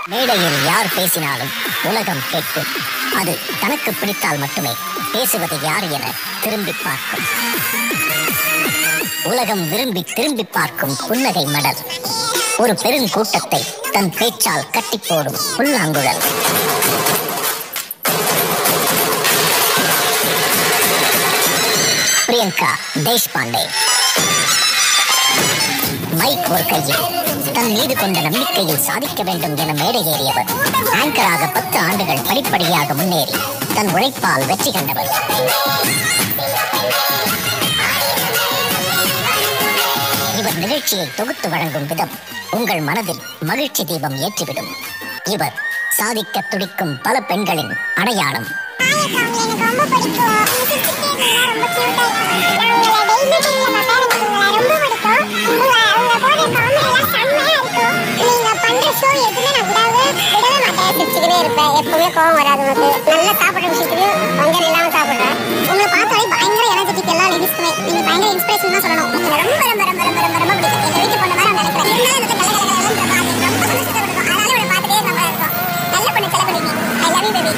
மேடையில் யார் பேசினாலும் உலகம் கேட்கும் அது தனக்கு பிடித்தால் மட்டுமே பேசுவது யார் என திரும்பி பார்க்கும் உலகம் விரும்பி திரும்பி பார்க்கும் புன்னகை மடல் ஒரு பெருங்கூட்டத்தை தன் பேச்சால் கட்டி போடும் புல்லாங்குழல் பிரியங்கா தேஷ்பாண்டே மைக் ஒரு கையில் தன் மீது கொண்ட நம்பிக்கையில் சாதிக்க வேண்டும் என மேடை ஏறியவர் ஆங்கராக பத்து ஆண்டுகள் படிப்படியாக முன்னேறி தன் உழைப்பால் வெற்றி கண்டவர் இவர் நிகழ்ச்சியை தொகுத்து வழங்கும் விதம் உங்கள் மனதில் மகிழ்ச்சி தீபம் ஏற்றிவிடும் இவர் சாதிக்க துடிக்கும் பல பெண்களின் அடையாளம் எனக்கு ரொம்ப பிடிக்கும் உங்க சிரிச்சிட்டே இருப்பேன் எப்பவுமே கோவம் வராது உனக்கு நல்லா சாப்பிடுற விஷயத்துக்கு வங்கர் இல்லாம சாப்பிடுறேன் உங்களை பார்த்தாலே பயங்கர எனர்ஜெட்டிக் எல்லா லேடிஸ்க்குமே நீங்க பயங்கர இன்ஸ்பிரேஷன் தான் சொல்லணும் எனக்கு ரொம்ப ரொம்ப ரொம்ப ரொம்ப ரொம்ப ரொம்ப பிடிக்கும் எங்க வீட்டு பொண்ணு மாதிரி நினைக்கிறேன் இருந்தாலும் எனக்கு கல கல கலன்னு பாத்து ரொம்ப சந்தோஷத்தை கொடுக்கும் அதனால உங்களை பார்த்துட்டே நம்ம இருக்கோம் நல்ல பொண்ணு செல பண்ணி ஐ லவ் யூ பேபி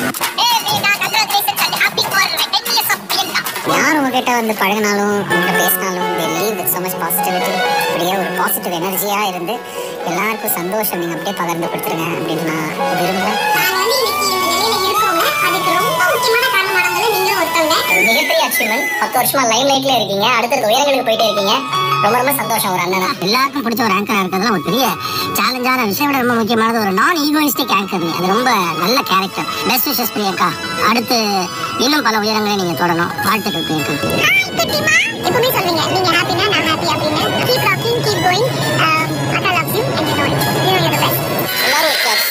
யார் உங்ககிட்ட வந்து பழகினாலும் உங்ககிட்ட பேசினாலும் they leave with so much positivity அப்படியே ஒரு பாசிட்டிவ் எனர்ஜியா இருந்து எல்லாருக்கும் சந்தோஷம் நீங்க அப்படியே பகிர்ந்து கொடுத்துருங்க அப்படின்னு நான் விரும்புறேன் நாங்க வந்து இன்னைக்கு இந்த நிலையில இருக்கோங்க அதுக்கு ரொம்ப முக்கியமான காரணமானவங்க நீங்களும் ஒருத்தவங்க மிகப்பெரிய அச்சீவ்மெண்ட் பத்து வருஷமா லைம் லைட்ல இருக்கீங்க அடுத்தடுத்த உயரங்களுக்கு போயிட்டே இருக்கீங்க ரொம்ப ரொம்ப சந்தோஷம் ஒரு அண்ணனா எல்லாருக்கும் பிடிச்ச ஒரு ஆங்கரா இருக்கிறதுல ஒரு பெரிய சேலஞ்சான விஷயம் விட ரொம்ப முக்கியமானது ஒரு நான் ஈகோயிஸ்டிக் ஆங்கர் அது ரொம்ப நல்ல கேரக்டர் பெஸ்ட் விஷஸ் பிரியங்கா அடுத்து இன்னும் பல உயரங்களை நீங்க தொடரும் வாழ்த்துக்கள் பிரியங்கா குட்டிமா எப்பவுமே சொல்வீங்க நீங்க ஹாப்பினா நான் ஹாப்பி அப்படின்னு கீப் ராக்கிங் கீப் கோயிங் அக்கா loves you and you know it you know you the best எல்லாரும் இருக்காரு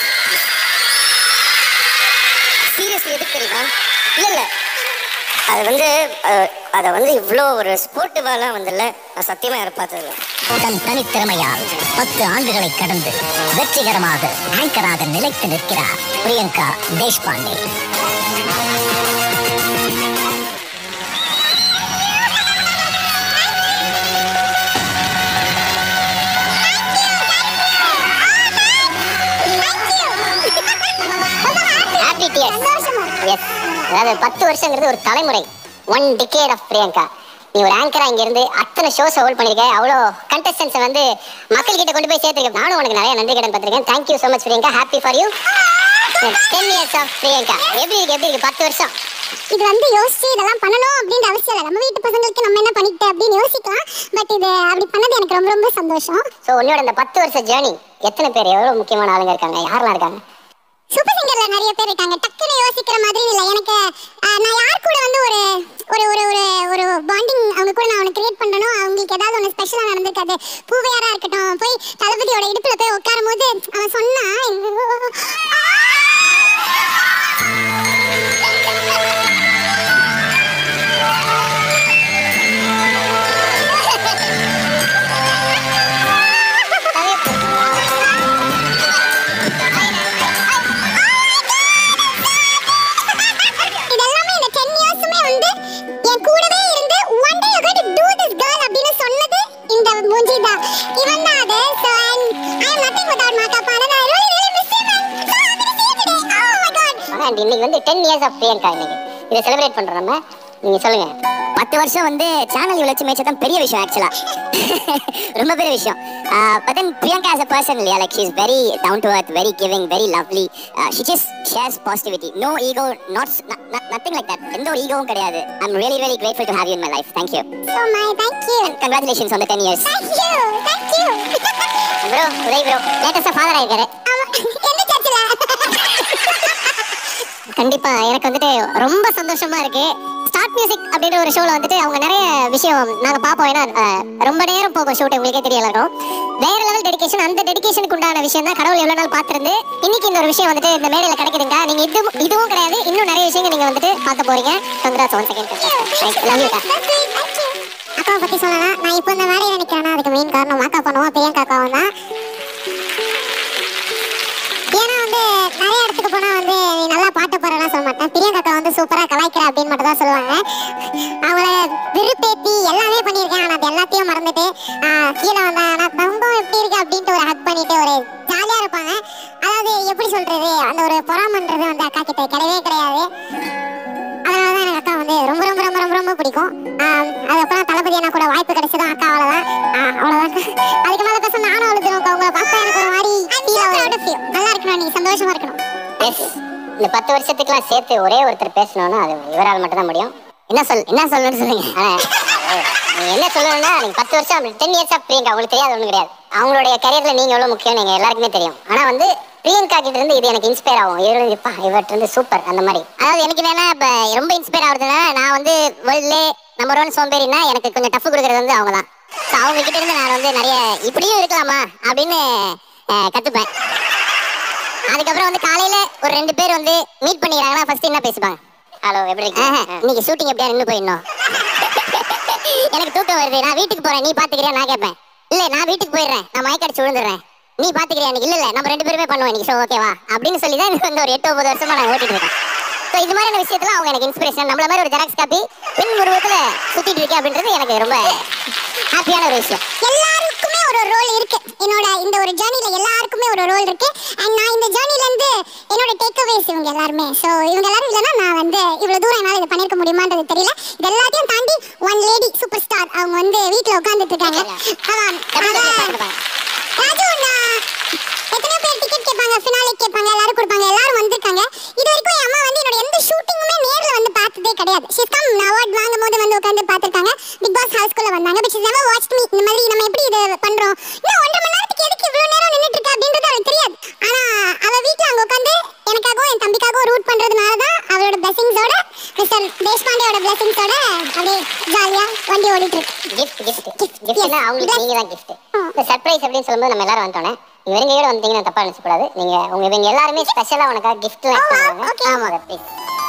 சீரியஸ்லி எதுக்கு தெரியுமா இல்ல இல்ல அது வந்து அஹ், அதை வந்து இவ்வளோ ஒரு ஸ்போர்ட்டிவாலாம் வந்துல்ல நான் சத்தியமா எதிர்பார்த்ததில்ல தன் தனித்திறமையால் பத்து ஆண்டுகளை கடந்து வெற்றிகரமாக ஆங்கராக நிலைத்து நிற்கிறார் Priyanka Deshpande happy tears yes அதாவது பத்து வருஷங்கிறது ஒரு தலைமுறை ஒன் டிகேட் ஆஃப் பிரியங்கா நீ ஒரு ஆங்கரா இங்க இருந்து அத்தனை ஷோஸ் ஹோல்ட் பண்ணிருக்க அவ்வளோ கண்டஸ்டன்ஸை வந்து மக்கள் கிட்ட கொண்டு போய் சேர்த்துருக்க நானும் உனக்கு நிறைய நன்றி கடன் பத்திருக்கேன் thank you so much Priyanka happy for you ten years of Priyanka எப்படி இருக்கு எப்படி இருக்கு பத்து வருஷம் இது வந்து யோசிச்சு இதெல்லாம் பண்ணணும் அப்படின்ற அவசியம் இல்லை நம்ம வீட்டு பசங்களுக்கு நம்ம என்ன பண்ணிட்டு அப்படின்னு யோசிக்கலாம் பட் இது அப்படி பண்ணது எனக்கு ரொம்ப ரொம்ப சந்தோஷம் ஸோ உன்னோட இந்த பத்து வருஷ ஜேர்னி எத்தனை பேர் எவ்வளோ முக்கியமான ஆளுங்க இருக்காங்க யாரெல்லாம் இருக்காங்க சூப்பர் சிங்கர்ல நிறைய பேர் இருக்காங்க டக்குன்னு யோசிக்கிற மாதிரி இல்லை எனக்கு ஆஹ், நான் யார் கூட வந்து ஒரு ஒரு ஒரு ஒரு ஒரு பாண்டிங் அவங்க கூட நான் ஒன்று கிரியேட் பண்ணணும் அவங்களுக்கு ஏதாவது ஒன்று ஸ்பெஷலாக நடந்திருக்காது பூவையாரா இருக்கட்டும் போய் தளபதியோட இடுப்புல போய் உட்காரும் போது அவன் சொன்னா இது எல்லாமே இந்த 10 இயர்ஸுமே வந்து என் கூடவே இருந்து one day you're going to do this girl அப்படின்னு சொன்னது இந்த மூஞ்சி தான் இவன் தான் அது so and I am nothing without makeup and I really really miss him and so happy to see you today oh my god and இன்னைக்கு வந்து டென் இயர்ஸ் ஆஃப் பிரியங்கா இன்னைக்கு இதை செலிப்ரேட் பண்றோம் நம்ம நீங்க சொல்லுங்க பத்து வருஷம் வந்து சேனல் இவ்வளோ மேய்ச்சா தான் பெரிய விஷயம் ஆக்சுவலா ரொம்ப பெரிய விஷயம் but then Priyanka as a person இல்லையா like she is very down to earth very giving very lovely she just shares positivity no ego not nothing like that எந்த ஒரு ஈகோவும் கிடையாது I am really really grateful to have you in my life thank you so my thank you congratulations on the ten years thank you thank you bro Uday bro லேட்டஸ்டாக father ஆயிருக்காரு ஆமா எந்த சர்ச்சில் கண்டிப்பா எனக்கு வந்துட்டு ரொம்ப சந்தோஷமா இருக்கு ஸ்டார்ட் மியூசிக் அப்படின்ற ஒரு ஷோல வந்துட்டு அவங்க நிறைய விஷயம் நாங்க பார்ப்போம் ஏன்னா அஹ், ரொம்ப நேரம் போகும் ஷூட் உங்களுக்கே தெரியல இருக்கும் வேற லெவல் டெடிகேஷன் அந்த டெடிகேஷனுக்கு உண்டான விஷயம் தான் கடவுள் எவ்வளவு நாள் பார்த்திருந்து இன்னைக்கு இந்த ஒரு விஷயம் வந்துட்டு இந்த மேடையில கிடைக்குதுங்க நீங்க இது இதுவும் கிடையாது இன்னும் நிறைய விஷயங்கள் நீங்க வந்துட்டு பார்க்க போறீங்க congrats one second love you அக்காவை பத்தி சொல்லலாம் நான் இப்போ இந்த மேடையில் நிற்கிறேன்னா அதுக்கு மெயின் காரணம் அக்கா பண்ணுவோம் பிரியங்கா அக்காவும் தான் ஏன்னா வந்து நிறைய இடத்துக்கு போனா வந்து நீ நல்லா பாட்டு பாடுறலாம் சொல்ல மாட்டேன் பிரியங்கா அக்கா வந்து சூப்பரா கலாய்க்கிற அப்படின்னு மட்டும் தான் சொல்லுவாங்க அவங்கள விருப்பேத்தி எல்லாமே பண்ணியிருக்கேன் ஆனா அது எல்லாத்தையும் மறந்துட்டு ஆஹ், கீழே வந்தேன் ஆனா தங்கம் எப்படி இருக்கு அப்படின்ட்டு ஒரு ஹக் பண்ணிட்டு ஒரு ஜாலியா இருப்பாங்க அதாவது எப்படி அப்படின்றது வந்து அக்கா கிட்ட கிடையவே கிடையாது அதனால தான் எனக்கு அக்கா வந்து ரொம்ப ரொம்ப ரொம்ப ரொம்ப ரொம்ப பிடிக்கும் ஆம், அதுக்கப்புறம் தளபதி அண்ணா கூட வாய்ப்பு கிடைச்சதும் அக்கா அவ்வளோதான் அவ்வளோதான் அதுக்கு மேலே பேச நானும் அழுதுரும் அக்கா உங்களை பார்த்தா எனக்கு ஒரு மாதிரி feel ஆகுது. நல்லா இருக்கணும் நீங்க சந்தோஷமா இருக்கணும் எஸ் இந்த பத்து வருஷத்துக்குலாம் சேர்த்து ஒரே ஒருத்தர் பேசணும்னா அது இவரால் மட்டும் தான் முடியும் என்ன சொல் என்ன சொல்லணும்னு சொல்லுங்க ஆனா, நீங்க என்ன சொல்லணும்னா நீங்க பத்து வருஷம் டென் இயர்ஸ் ஆஃப் பிரியங்கா உங்களுக்கு தெரியாது ஒன்றும் கிடையாது அவங்களுடைய கரியர்ல நீங்க எவ்வளவு முக்கியம் நீங்க எல்லாருக்குமே தெரியும் ஆனா வந்து பிரியங்கா கிட்ட இருந்து இது எனக்கு இன்ஸ்பயர் ஆகும் இவரு இப்பா இவர்கிட்ட இருந்து சூப்பர் அந்த மாதிரி அதாவது எனக்கு என்னன்னா இப்ப ரொம்ப இன்ஸ்பயர் ஆகுறதுனா நான் வந்து வேர்ல்ட்லே நம்பர் ஒன் சோம்பேறினா எனக்கு கொஞ்சம் டஃப் கொடுக்கறது வந்து அவங்க தான் ஸோ அவங்க கிட்ட இருந்து நான் வந்து நிறைய இப்படியும் இருக்கலாமா அப்படின்னு அஹ், கத்துப்பேன் அதுக்கப்புறம் வந்து காலையில ஒரு ரெண்டு பேர் வந்து மீட் பண்ணிக்கிறாங்கன்னா ஃபர்ஸ்ட் என்ன பேசிப்பாங்க ஹலோ எப்படி இருக்கீங்க இன்னைக்கு ஷூட்டிங் எப்படியா நின்று போயிடணும் எனக்கு தூக்கம் வருது நான் வீட்டுக்கு போறேன் நீ பாத்துக்கிறியா நான் கேட்பேன் இல்ல நான் வீட்டுக்கு போயிடுறேன் நான் மயக்க அடிச்சு விழுந்துடுறேன் நீ பாத்துக்கிறியா எனக்கு இல்ல இல்ல நம்ம ரெண்டு பேருமே பண்ணுவோம் இன்னைக்கு ஸோ ஓகேவா அப்படின்னு சொல்லி தான் எனக்கு வந்து ஒரு எட்டு ஒன்பது வருஷமா நான் ஓட்டிட்டு இருக்கேன் ஸோ இது மாதிரியான விஷயத்துல அவங்க எனக்கு இன்ஸ்பிரேஷன் நம்மள மாதிரி ஒரு ஜெராக்ஸ் காப்பி பெண் உருவத்துல சுத்திட்டு இருக்கேன் அப்படின்றது எனக்கு ரொம்ப ஹாப்பியான ஒரு விஷயம் எல்லாருக்குமே ஒரு ரோல் இருக்கு என்னோட இந்த ஒரு ஜேர்னில எல்லாருக்குமே ஒரு ரோல் இருக்கு அண்ட் நான் இந்த ஜேர்னில இருந்து என்னோட டேக் அவேஸ் இவங்க எல்லாருமே ஸோ இவங்க எல்லாரும் இல்லைன்னா நான் வந்து இவ்வளவு தூரம் என்னால் இது பண்ணிருக்க முடியுமான்றது தெரியல இது எல்லாத்தையும் தாண்டி ஒன் லேடி சூப்பர் ஸ்டார் அவங்க வந்து வீட்டில் உட்காந்துட்டு இருக்காங்க ஆமாம் அதான் ராஜு நான் எத்தனையோ பேர் டிக்கெட் கேட்பாங்க ஃபினாலே கேட்பாங்க எல்லாரும் கொடுப்பாங்க எல்லாரும் வந்திருக்காங்க இது வரைக்கும் என் அம்மா வந்து என்னோட எந்த ஷூட்டிங்குமே நேர்ல வந்து பார்த்ததே கிடையாது ஷிஸ்கம் நான் அவார்ட் வாங்கும் போது வந்து உட்காந்து பார்த்துருக்காங்க பிக் பாஸ் ஹவுஸ்குள்ள வந்தாங்க but she's never watch me இந்த மாதிரி நம்ம எப்படி இது பண்றோம் இன்னும் ஒன்றரை மணி நேரத்துக்கு எதுக்கு இவ்வளவு நேரம் நின்னுட்டு இருக்கா அப்படின்றது அவளுக்கு தெரியாது ஆனா அவ வீட்ல அங்க உட்காந்து எனக்காகவும் என் தம்பிக்காகவும் ரூட் பண்றதுனால தான் அவளோட பிளஸிங்ஸோட மிஸ்டர் தேஷ்பாண்டேயோட பிளஸிங்ஸோட அப்படியே ஜாலியா வண்டி ஓடிட்டு இருக்கு கிஃப்ட் கிஃப்ட் Gift, கிஃப்ட்னா yes. அவங்களுக்கு Bless. நீங்க தான் கிஃப்ட் ஆ. இந்த சர்ப்ரைஸ் அப்படின்னு சொல்லும்போது நம்ம எல்லாரும் வந்தோனே நீங்க வெறுங்க கூட வந்தீங்கன்னா தப்பா நினைச்சு கூடாது நீங்க உங்க இவங்க எல்லாருமே ஸ்பெஷலா உனக்காக கிஃப்ட்லாம் ஆமா, பண்ணுவாங்க okay. ஆமா ப்ளீஸ்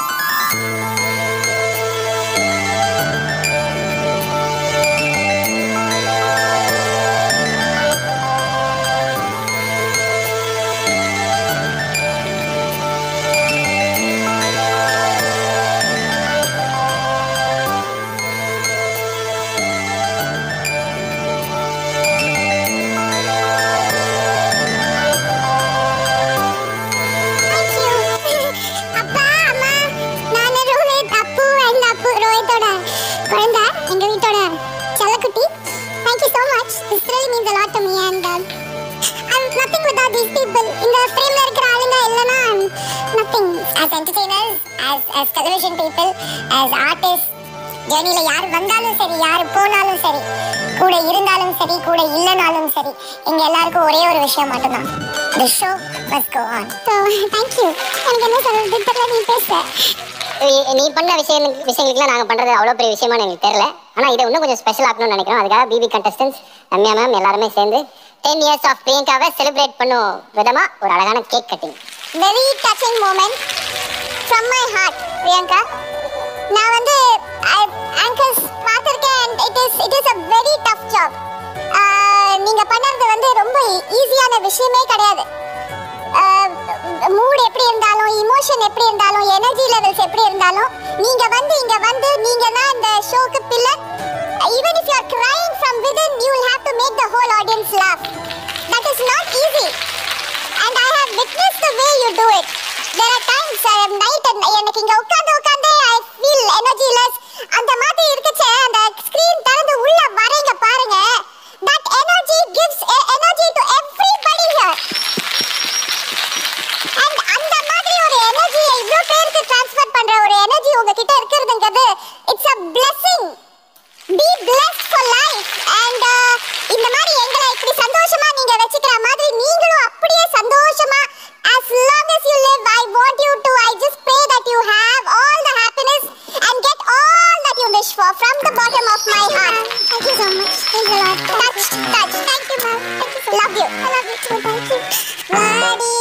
Thank you. அப்பா அம்மா நான் ரோஹித் அப்பு அண்ட் அப்பு ரோஹித்தோட குழந்தை எங்க வீட்டோட செல்லக்குட்டி Thank you so much. This really means a lot to me and uh, I'm nothing without these people. இந்த ஃப்ரேம்ல இருக்கிற ஆளுங்க இல்லனா nothing. As entertainers, as as television people, as artists, ஜேர்னில யார் வந்தாலும் சரி யார் போனாலும் சரி கூட இருந்தாலும் சரி கூட இல்லைனாலும் சரி எங்க எல்லாருக்கும் ஒரே ஒரு விஷயம் மட்டும்தான் the show must go on so thank you எனக்கு என்ன சொல்றது தெரியல நீ பேச நீ- நீ பண்ண விஷயம் விஷயங்களுக்குலாம் நாங்க பண்றது அவ்வளவு பெரிய விஷயமா எனக்கு தெரியல ஆனா இதை இன்னும் கொஞ்சம் ஸ்பெஷல் ஆக்கணும்னு நினைக்கிறோம் அதுக்காக பிபி கண்டஸ்டன்ஸ் ரம்யா மேம் எல்லாருமே சேர்ந்து டென் இயர்ஸ் ஆஃப் பிரியங்காவை செலிப்ரேட் பண்ணும் விதமா ஒரு அழகான cake cutting very touching moment from my heart Priyanka நான் வந்து ஆங்கர்ஸ் பார்த்துருக்கேன் it is it is a very tough job நீங்க பண்ணறது வந்து ரொம்ப ஈஸியான விஷயமே கிடையாது மூட் எப்படி இருந்தாலும் இமோஷன் எப்படி இருந்தாலும் எனர்ஜி லெவல்ஸ் எப்படி இருந்தாலும் நீங்க வந்து இங்க வந்து நீங்க தான் இந்த ஷோக்கு pillar even if you are crying from within you will have to make the whole audience laugh that is not easy and I have witnessed the way you do it. There are times uh, night and எனக்கு இங்க உட்கார்ந்து உட்கார்ந்து I feel energyless. அந்த மாதிரி இருக்குச்சே அந்த screen திறந்து உள்ள வரீங்க பாருங்க that energy gives e- energy to everybody here. And அந்த மாதிரி ஒரு எனர்ஜியை இவ்ளோ பேருக்கு ட்ரான்ஸ்ஃபர் பண்ற ஒரு எனர்ஜி உங்ககிட்ட இருக்கிறதுங்கிறது it's a blessing. be blessed for life and uh, இந்த மாதிரி எங்களை இப்படி சந்தோஷமா நீங்க வச்சுக்கிற மாதிரி நீங்களும் அப்படியே சந்தோஷமா as long as you live I want you to I just pray that you have all the happiness and get all that you wish for from the bottom of my heart thank you so much thank you a lot touch touch thank you ma'am thank you so love you I love you too thank you